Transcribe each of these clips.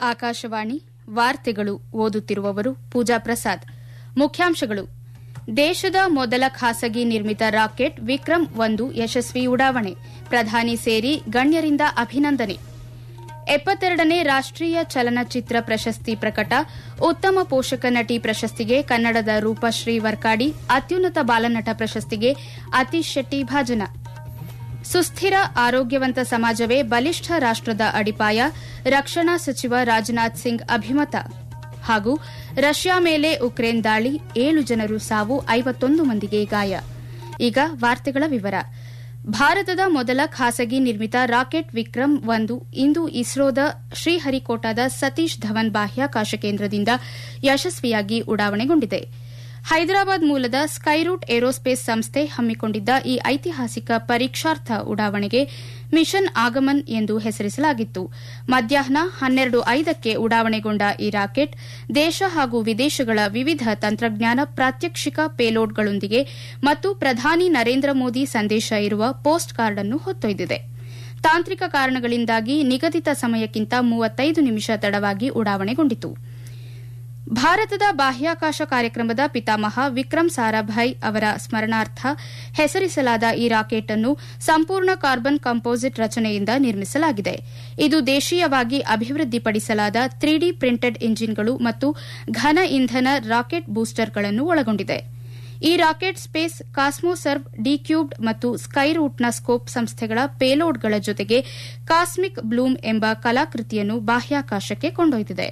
ಆಕಾಶವಾಣಿ ವಾರ್ತೆಗಳು ಓದುತ್ತಿರುವವರು ಪೂಜಾ ಪ್ರಸಾದ್ ಮುಖ್ಯಾಂಶಗಳು ದೇಶದ ಮೊದಲ ಖಾಸಗಿ ನಿರ್ಮಿತ ರಾಕೆಟ್ ವಿಕ್ರಮ್ ಒಂದು ಯಶಸ್ವಿ ಉಡಾವಣೆ ಪ್ರಧಾನಿ ಸೇರಿ ಗಣ್ಯರಿಂದ ಅಭಿನಂದನೆ ಎಪ್ಪತ್ತೆರಡನೇ ರಾಷ್ಟೀಯ ಚಲನಚಿತ್ರ ಪ್ರಶಸ್ತಿ ಪ್ರಕಟ ಉತ್ತಮ ಪೋಷಕ ನಟಿ ಪ್ರಶಸ್ತಿಗೆ ಕನ್ನಡದ ರೂಪಶ್ರೀ ವರ್ಕಾಡಿ ಅತ್ಯುನ್ನತ ಬಾಲನಟ ಪ್ರಶಸ್ತಿಗೆ ಅತೀಶ್ ಶೆಟ್ಟಿ ಭಾಜನ ಸುಸ್ಥಿರ ಆರೋಗ್ಯವಂತ ಸಮಾಜವೇ ಬಲಿಷ್ಠ ರಾಷ್ಟದ ಅಡಿಪಾಯ ರಕ್ಷಣಾ ಸಚಿವ ರಾಜನಾಥ್ ಸಿಂಗ್ ಅಭಿಮತ ಹಾಗೂ ರಷ್ಯಾ ಮೇಲೆ ಉಕ್ರೇನ್ ದಾಳಿ ಏಳು ಜನರು ಸಾವು ಐವತ್ತೊಂದು ಮಂದಿಗೆ ಗಾಯ ಈಗ ವಾರ್ತೆಗಳ ವಿವರ ಭಾರತದ ಮೊದಲ ಖಾಸಗಿ ನಿರ್ಮಿತ ರಾಕೆಟ್ ವಿಕ್ರಮ್ ಒಂದು ಇಂದು ಇಸ್ರೋದ ಶ್ರೀಹರಿಕೋಟಾದ ಸತೀಶ್ ಧವನ್ ಬಾಹ್ಯಾಕಾಶ ಕೇಂದ್ರದಿಂದ ಯಶಸ್ವಿಯಾಗಿ ಉಡಾವಣೆಗೊಂಡಿದೆ ಹೈದರಾಬಾದ್ ಮೂಲದ ಸ್ಕೈರೂಟ್ ಏರೋಸ್ಪೇಸ್ ಸಂಸ್ಥೆ ಹಮ್ಮಿಕೊಂಡಿದ್ದ ಈ ಐತಿಹಾಸಿಕ ಪರೀಕ್ಷಾರ್ಥ ಉಡಾವಣೆಗೆ ಮಿಷನ್ ಆಗಮನ್ ಎಂದು ಹೆಸರಿಸಲಾಗಿತ್ತು ಮಧ್ಯಾಹ್ನ ಹನ್ನೆರಡು ಐದಕ್ಕೆ ಉಡಾವಣೆಗೊಂಡ ಈ ರಾಕೆಟ್ ದೇಶ ಹಾಗೂ ವಿದೇಶಗಳ ವಿವಿಧ ತಂತ್ರಜ್ಞಾನ ಪ್ರಾತ್ಯಕ್ಷಿಕ ಪೇಲೋಡ್ಗಳೊಂದಿಗೆ ಮತ್ತು ಪ್ರಧಾನಿ ನರೇಂದ್ರ ಮೋದಿ ಸಂದೇಶ ಇರುವ ಪೋಸ್ಟ್ ಕಾರ್ಡ್ ಅನ್ನು ಹೊತ್ತೊಯ್ದಿದೆ ತಾಂತ್ರಿಕ ಕಾರಣಗಳಿಂದಾಗಿ ನಿಗದಿತ ಸಮಯಕ್ಕಿಂತ ಮೂವತ್ತೈದು ನಿಮಿಷ ತಡವಾಗಿ ಉಡಾವಣೆಗೊಂಡಿತು ಭಾರತದ ಬಾಹ್ಯಾಕಾಶ ಕಾರ್ಯಕ್ರಮದ ಪಿತಾಮಹ ವಿಕ್ರಮ್ ಸಾರಾಭಾಯ್ ಅವರ ಸ್ಮರಣಾರ್ಥ ಹೆಸರಿಸಲಾದ ಈ ರಾಕೆಟ್ ಅನ್ನು ಸಂಪೂರ್ಣ ಕಾರ್ಬನ್ ಕಂಪೋಸಿಟ್ ರಚನೆಯಿಂದ ನಿರ್ಮಿಸಲಾಗಿದೆ ಇದು ದೇಶೀಯವಾಗಿ ಅಭಿವೃದ್ಧಿಪಡಿಸಲಾದ ತ್ರೀಡಿ ಪ್ರಿಂಟೆಡ್ ಇಂಜಿನ್ಗಳು ಮತ್ತು ಘನ ಇಂಧನ ರಾಕೆಟ್ ಬೂಸ್ಟರ್ಗಳನ್ನು ಒಳಗೊಂಡಿದೆ ಈ ರಾಕೆಟ್ ಸ್ಪೇಸ್ ಕಾಸ್ಮೋಸರ್ವ್ ಡಿಕ್ಯೂಬ್ಡ್ ಮತ್ತು ಸ್ಕೈರೂಟ್ನ ಸ್ಕೋಪ್ ಸಂಸ್ಥೆಗಳ ಪೇಲೋಡ್ಗಳ ಜೊತೆಗೆ ಕಾಸ್ಮಿಕ್ ಬ್ಲೂಮ್ ಎಂಬ ಕಲಾಕೃತಿಯನ್ನು ಬಾಹ್ಯಾಕಾಶಕ್ಕೆ ಕೊಂಡೊಯ್ದಿದೆ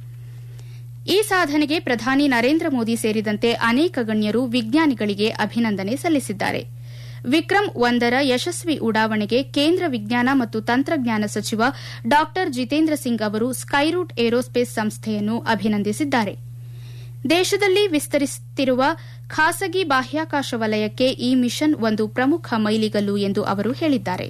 ಈ ಸಾಧನೆಗೆ ಪ್ರಧಾನಿ ನರೇಂದ್ರ ಮೋದಿ ಸೇರಿದಂತೆ ಅನೇಕ ಗಣ್ಯರು ವಿಜ್ಞಾನಿಗಳಿಗೆ ಅಭಿನಂದನೆ ಸಲ್ಲಿಸಿದ್ದಾರೆ ವಿಕ್ರಮ್ ಒಂದರ ಯಶಸ್ವಿ ಉಡಾವಣೆಗೆ ಕೇಂದ್ರ ವಿಜ್ಞಾನ ಮತ್ತು ತಂತ್ರಜ್ಞಾನ ಸಚಿವ ಡಾ ಜಿತೇಂದ್ರ ಸಿಂಗ್ ಅವರು ಸ್ಕೈರೂಟ್ ಏರೋಸ್ಪೇಸ್ ಸಂಸ್ಥೆಯನ್ನು ಅಭಿನಂದಿಸಿದ್ದಾರೆ ದೇಶದಲ್ಲಿ ವಿಸ್ತರಿಸುತ್ತಿರುವ ಖಾಸಗಿ ಬಾಹ್ಯಾಕಾಶ ವಲಯಕ್ಕೆ ಈ ಮಿಷನ್ ಒಂದು ಪ್ರಮುಖ ಮೈಲಿಗಲ್ಲು ಎಂದು ಅವರು ಹೇಳಿದ್ದಾರೆ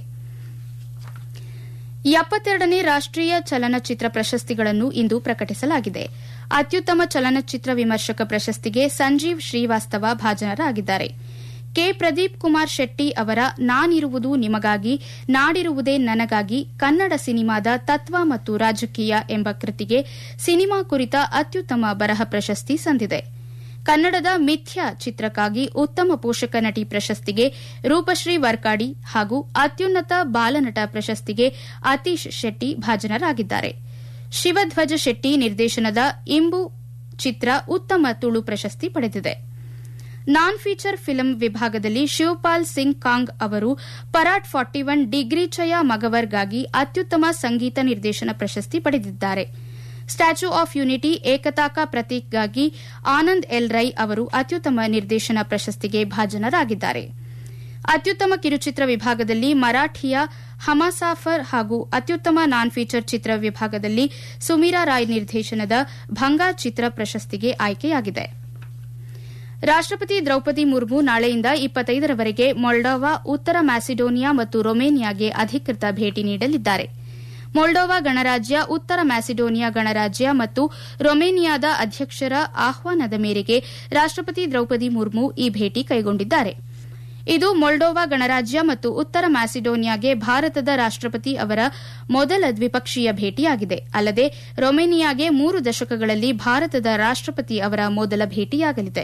ಎಪ್ಪತ್ತೆರಡನೇ ರಾಷ್ಟೀಯ ಚಲನಚಿತ್ರ ಪ್ರಶಸ್ತಿಗಳನ್ನು ಇಂದು ಪ್ರಕಟಿಸಲಾಗಿದೆ ಅತ್ಯುತ್ತಮ ಚಲನಚಿತ್ರ ವಿಮರ್ಶಕ ಪ್ರಶಸ್ತಿಗೆ ಸಂಜೀವ್ ಶ್ರೀವಾಸ್ತವ ಭಾಜನರಾಗಿದ್ದಾರೆ ಕೆ ಪ್ರದೀಪ್ ಕುಮಾರ್ ಶೆಟ್ಟಿ ಅವರ ನಾನಿರುವುದು ನಿಮಗಾಗಿ ನಾಡಿರುವುದೇ ನನಗಾಗಿ ಕನ್ನಡ ಸಿನಿಮಾದ ತತ್ವ ಮತ್ತು ರಾಜಕೀಯ ಎಂಬ ಕೃತಿಗೆ ಸಿನಿಮಾ ಕುರಿತ ಅತ್ಯುತ್ತಮ ಬರಹ ಪ್ರಶಸ್ತಿ ಸಂದಿದೆ ಕನ್ನಡದ ಮಿಥ್ಯ ಚಿತ್ರಕ್ಕಾಗಿ ಉತ್ತಮ ಪೋಷಕ ನಟಿ ಪ್ರಶಸ್ತಿಗೆ ರೂಪಶ್ರೀ ವರ್ಕಾಡಿ ಹಾಗೂ ಅತ್ಯುನ್ನತ ಬಾಲನಟ ಪ್ರಶಸ್ತಿಗೆ ಅತೀಶ್ ಶೆಟ್ಟಿ ಭಾಜನರಾಗಿದ್ದಾರೆ ಶಿವಧ್ವಜ ಶೆಟ್ಟಿ ನಿರ್ದೇಶನದ ಇಂಬು ಚಿತ್ರ ಉತ್ತಮ ತುಳು ಪ್ರಶಸ್ತಿ ಪಡೆದಿದೆ ನಾನ್ ಫೀಚರ್ ಫಿಲ್ಮ್ ವಿಭಾಗದಲ್ಲಿ ಶಿವಪಾಲ್ ಸಿಂಗ್ ಕಾಂಗ್ ಅವರು ಪರಾಟ್ ಫಾರ್ಟಿ ಒನ್ ಡಿಗ್ರಿಚಯ ಮಗವರ್ಗಾಗಿ ಅತ್ಯುತ್ತಮ ಸಂಗೀತ ನಿರ್ದೇಶನ ಪ್ರಶಸ್ತಿ ಪಡೆದಿದ್ದಾರೆ ಸ್ಟ್ಯಾಚ್ಯೂ ಆಫ್ ಯುನಿಟಿ ಏಕತಾಕ ಪ್ರತೀಕ್ಗಾಗಿ ಆನಂದ್ ಎಲ್ ರೈ ಅವರು ಅತ್ಯುತ್ತಮ ನಿರ್ದೇಶನ ಪ್ರಶಸ್ತಿಗೆ ಭಾಜನರಾಗಿದ್ದಾರೆ ಅತ್ಯುತ್ತಮ ಕಿರುಚಿತ್ರ ವಿಭಾಗದಲ್ಲಿ ಮರಾಠಿಯ ಹಮಾಸಾಫರ್ ಹಾಗೂ ಅತ್ಯುತ್ತಮ ನಾನ್ ಫೀಚರ್ ಚಿತ್ರ ವಿಭಾಗದಲ್ಲಿ ಸುಮೀರಾ ರಾಯ್ ನಿರ್ದೇಶನದ ಭಂಗಾ ಚಿತ್ರ ಪ್ರಶಸ್ತಿಗೆ ಆಯ್ಕೆಯಾಗಿದೆ ರಾಷ್ಟಪತಿ ದ್ರೌಪದಿ ಮುರ್ಮು ನಾಳೆಯಿಂದ ಇಪ್ಪತ್ತೈದರವರೆಗೆ ಮೊಲ್ಡೋವಾ ಉತ್ತರ ಮ್ಯಾಸಿಡೋನಿಯಾ ಮತ್ತು ರೊಮೇನಿಯಾಗೆ ಅಧಿಕೃತ ಭೇಟಿ ನೀಡಲಿದ್ದಾರೆ ಮೊಲ್ಡೋವಾ ಗಣರಾಜ್ಯ ಉತ್ತರ ಮ್ಯಾಸಿಡೋನಿಯಾ ಗಣರಾಜ್ಯ ಮತ್ತು ರೊಮೇನಿಯಾದ ಅಧ್ಯಕ್ಷರ ಆಹ್ವಾನದ ಮೇರೆಗೆ ರಾಷ್ಟಪತಿ ದ್ರೌಪದಿ ಮುರ್ಮು ಈ ಭೇಟಿ ಕೈಗೊಂಡಿದ್ದಾರೆ ಇದು ಮೊಲ್ಡೋವಾ ಗಣರಾಜ್ಯ ಮತ್ತು ಉತ್ತರ ಮ್ಯಾಸಿಡೋನಿಯಾಗೆ ಭಾರತದ ರಾಷ್ಟಪತಿ ಅವರ ಮೊದಲ ದ್ವಿಪಕ್ಷೀಯ ಭೇಟಿಯಾಗಿದೆ ಅಲ್ಲದೆ ರೊಮೇನಿಯಾಗೆ ಮೂರು ದಶಕಗಳಲ್ಲಿ ಭಾರತದ ರಾಷ್ಟಪತಿ ಅವರ ಮೊದಲ ಭೇಟಿಯಾಗಲಿದೆ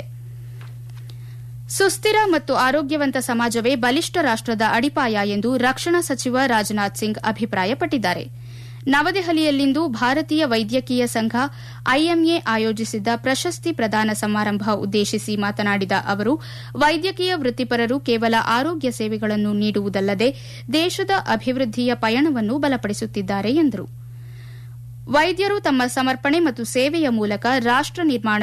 ಸುಸ್ಥಿರ ಮತ್ತು ಆರೋಗ್ಯವಂತ ಸಮಾಜವೇ ಬಲಿಷ್ಠ ರಾಷ್ಟದ ಅಡಿಪಾಯ ಎಂದು ರಕ್ಷಣಾ ಸಚಿವ ರಾಜನಾಥ್ ಸಿಂಗ್ ಅಭಿಪ್ರಾಯಪಟ್ಟಿದ್ದಾರೆ ನವದೆಹಲಿಯಲ್ಲಿಂದು ಭಾರತೀಯ ವೈದ್ಯಕೀಯ ಸಂಘ ಐಎಂಎ ಆಯೋಜಿಸಿದ್ದ ಪ್ರಶಸ್ತಿ ಪ್ರದಾನ ಸಮಾರಂಭ ಉದ್ದೇಶಿಸಿ ಮಾತನಾಡಿದ ಅವರು ವೈದ್ಯಕೀಯ ವೃತ್ತಿಪರರು ಕೇವಲ ಆರೋಗ್ಯ ಸೇವೆಗಳನ್ನು ನೀಡುವುದಲ್ಲದೆ ದೇಶದ ಅಭಿವೃದ್ಧಿಯ ಪಯಣವನ್ನು ಬಲಪಡಿಸುತ್ತಿದ್ದಾರೆ ಎಂದರು ವೈದ್ಯರು ತಮ್ಮ ಸಮರ್ಪಣೆ ಮತ್ತು ಸೇವೆಯ ಮೂಲಕ ರಾಷ್ಟ ನಿರ್ಮಾಣ